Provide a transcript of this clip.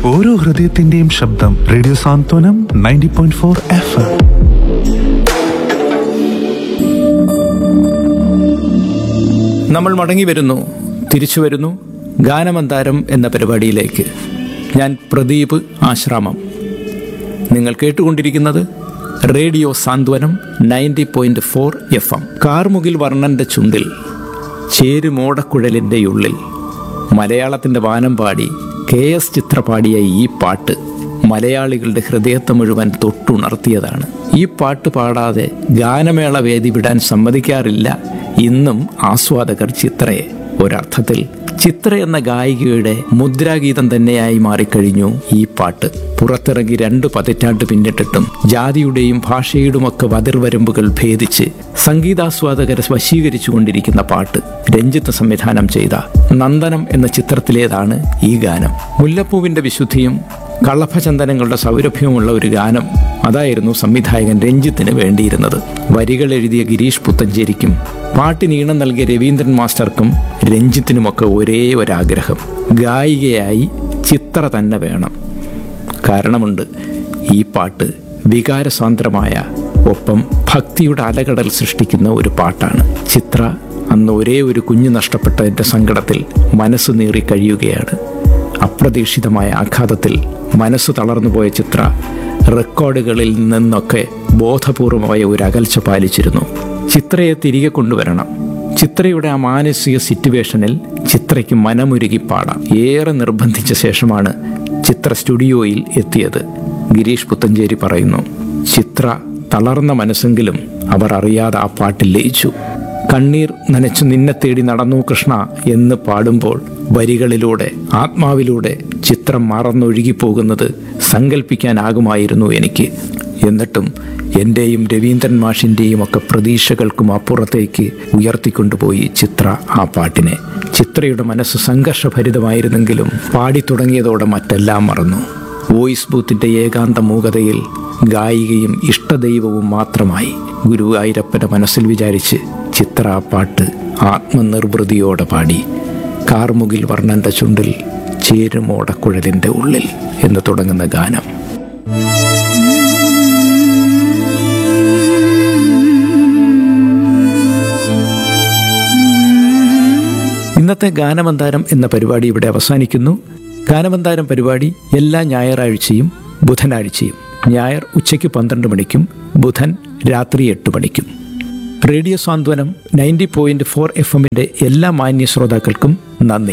ഓരോ ഹൃദയത്തിന്റെയും ശബ്ദം radio Santhwanam ninety point four F M നമ്മൾ മടങ്ങി വരുന്നു തിരിച്ചു വരുന്നു ഗാനമന്താരം എന്ന പരിപാടിയിലേക്ക് ഞാൻ പ്രദീപ് ആശ്രാമം നിങ്ങൾ കേട്ടുകൊണ്ടിരിക്കുന്നത് radio Santhwanam ninety point four F M കാർമുകിൽ വർണ്ണന്റെ ചുണ്ടിൽ ചേരുമോടക്കുഴലിൻ്റെ ഉള്ളിൽ മലയാളത്തിൻ്റെ വാനം പാടി കെ എസ് ചിത്ര പാടിയ ഈ പാട്ട് മലയാളികളുടെ ഹൃദയത്തെ മുഴുവൻ തൊട്ടുണർത്തിയതാണ് ഈ പാട്ട് പാടാതെ ഗാനമേള വേദി വിടാൻ സമ്മതിക്കാറില്ല ഇന്നും ആസ്വാദകർ ചിത്രയെ ഒരർത്ഥത്തിൽ ചിത്ര എന്ന ഗായികയുടെ മുദ്രാഗീതം തന്നെയായി മാറിക്കഴിഞ്ഞു ഈ പാട്ട് പുറത്തിറങ്ങി രണ്ട് പതിറ്റാണ്ട് പിന്നിട്ടിട്ടും ജാതിയുടെയും ഭാഷയുടെയുമൊക്കെ വതിർവരമ്പുകൾ ഭേദിച്ച് സംഗീതാസ്വാദകരെ വശീകരിച്ചു കൊണ്ടിരിക്കുന്ന പാട്ട് രഞ്ജിത്ത് സംവിധാനം ചെയ്ത നന്ദനം എന്ന ചിത്രത്തിലേതാണ് ഈ ഗാനം മുല്ലപ്പൂവിന്റെ വിശുദ്ധിയും കളഭചന്ദനങ്ങളുടെ സൗരഭ്യവുമുള്ള ഒരു ഗാനം അതായിരുന്നു സംവിധായകൻ രഞ്ജിത്തിന് വേണ്ടിയിരുന്നത് വരികൾ എഴുതിയ ഗിരീഷ് പുത്തഞ്ചേരിക്കും പാട്ടിനീണം നൽകിയ രവീന്ദ്രൻ മാസ്റ്റർക്കും രഞ്ജിത്തിനുമൊക്കെ ഒരേ ഒരാഗ്രഹം ഗായികയായി ചിത്ര തന്നെ വേണം കാരണമുണ്ട് ഈ പാട്ട് വികാരസാന്ദ്രമായ ഒപ്പം ഭക്തിയുടെ അലകടൽ സൃഷ്ടിക്കുന്ന ഒരു പാട്ടാണ് ചിത്ര അന്ന് ഒരേ ഒരു കുഞ്ഞു നഷ്ടപ്പെട്ടതിൻ്റെ സങ്കടത്തിൽ മനസ്സ് നീറി കഴിയുകയാണ് അപ്രതീക്ഷിതമായ ആഘാതത്തിൽ മനസ്സ് തളർന്നുപോയ ചിത്ര റെക്കോർഡുകളിൽ നിന്നൊക്കെ ബോധപൂർവമായ ഒരു അകൽച്ച പാലിച്ചിരുന്നു ചിത്രയെ തിരികെ കൊണ്ടുവരണം ചിത്രയുടെ ആ മാനസിക സിറ്റുവേഷനിൽ ചിത്രയ്ക്ക് മനമുരുകി പാടാം ഏറെ നിർബന്ധിച്ച ശേഷമാണ് ചിത്ര സ്റ്റുഡിയോയിൽ എത്തിയത് ഗിരീഷ് പുത്തഞ്ചേരി പറയുന്നു ചിത്ര തളർന്ന മനസ്സെങ്കിലും അവർ അറിയാതെ ആ പാട്ടിൽ ലയിച്ചു കണ്ണീർ നനച്ചു നിന്നെ തേടി നടന്നു കൃഷ്ണ എന്ന് പാടുമ്പോൾ വരികളിലൂടെ ആത്മാവിലൂടെ ചിത്രം മറന്നൊഴുകിപ്പോകുന്നത് സങ്കല്പിക്കാനാകുമായിരുന്നു എനിക്ക് എന്നിട്ടും എൻ്റെയും രവീന്ദ്രൻ മാഷിൻ്റെയും ഒക്കെ പ്രതീക്ഷകൾക്കും അപ്പുറത്തേക്ക് ഉയർത്തിക്കൊണ്ടുപോയി ചിത്ര ആ പാട്ടിനെ ചിത്രയുടെ മനസ്സ് സംഘർഷഭരിതമായിരുന്നെങ്കിലും പാടി തുടങ്ങിയതോടെ മറ്റെല്ലാം മറന്നു വോയിസ് ബൂത്തിൻ്റെ ഏകാന്ത മൂകതയിൽ ഗായികയും ഇഷ്ടദൈവവും മാത്രമായി ഗുരുവായൂരപ്പൻ്റെ മനസ്സിൽ വിചാരിച്ച് ചിത്ര ആ പാട്ട് ആത്മനിർവൃതിയോടെ പാടി കാർമുകിൽ വർണ്ണന്റെ ചുണ്ടിൽ ചേരുമോടക്കുഴലിൻ്റെ ഉള്ളിൽ എന്ന് തുടങ്ങുന്ന ഗാനം ഇന്നത്തെ ഗാനമന്താരം എന്ന പരിപാടി ഇവിടെ അവസാനിക്കുന്നു ഗാനമന്താരം പരിപാടി എല്ലാ ഞായറാഴ്ചയും ബുധനാഴ്ചയും ഞായർ ഉച്ചയ്ക്ക് പന്ത്രണ്ട് മണിക്കും ബുധൻ രാത്രി എട്ട് മണിക്കും radio Santhwanam ninety point four F എമ്മിൻ്റെ എല്ലാ മാന്യ ശ്രോതാക്കൾക്കും നന്ദി